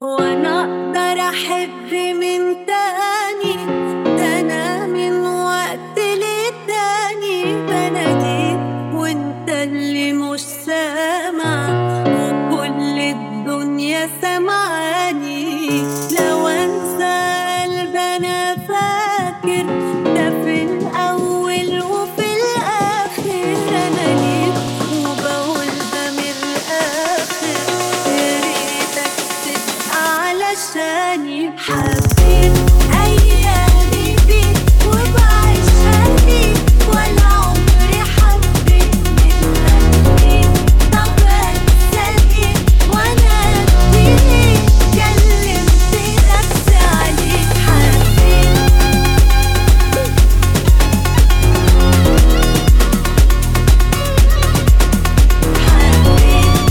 وانا اقدر احب من تاني ده انا من وقت للتاني بناديك وانت اللي مش سامع وكل الدنيا سمعاني لو انسى قلب انا فاكر ده في الاول وفي الاخر انا ليك وبقول ده من الاخر يا ريتك تبقى علشاني حبيت ايامي بيك وبعيشها فيك ولا عمري حبيت من قلبي طب انساك وانا اديك كلمت نفسي عليك حبيت حبيت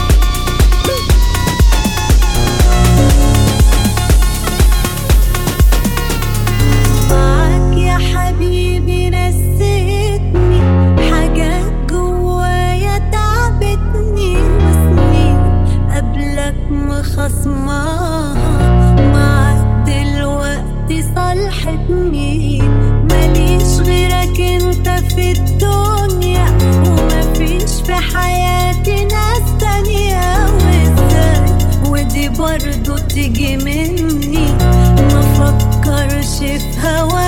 معاك يا حبيبي نسيتني حاجات جوايا تعبتني وسنين قبلك مخصماها معاك دلوقتي صالحتني ماليش غيرك انت في الدنيا ومفيش في حياتي ناس تانية وازاي ودي برضو تيجي مني ما فكرش في هوا